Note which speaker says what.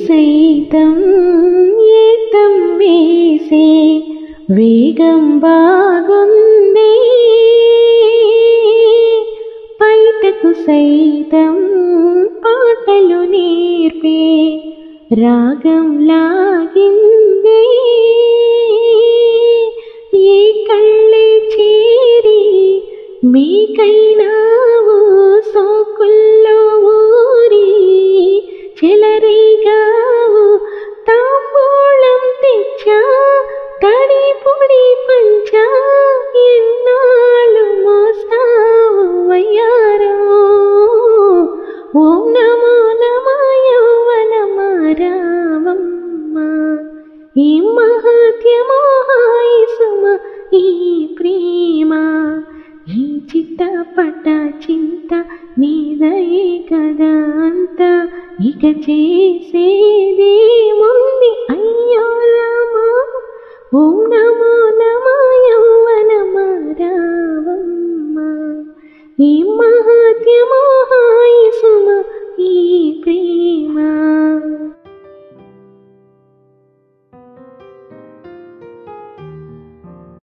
Speaker 1: సైతం ఏతం వేసే వేగం బాగుంది బయటకు సైతం పాటలు నేర్పే రాగం లాగింది ఈ కళ్ళే చేరి మీకైనావు సోకుల్లో ఊరి చెలరేగావు తాంబూలం తెచ్చా తడి పొడి పంచా ఎన్నాళ్ళు మోస్తావు వయ్యారో ఓం నమో నమాయ వనమారావమ్మ ఈ మహాత్యమో హాయి సుమ ఈ ప్రేమ ఈ చిత్తపట చింత నీదయే కదా అంత ఇక చేసేదేముంది అయ్యో రామా ఓం నమో నమః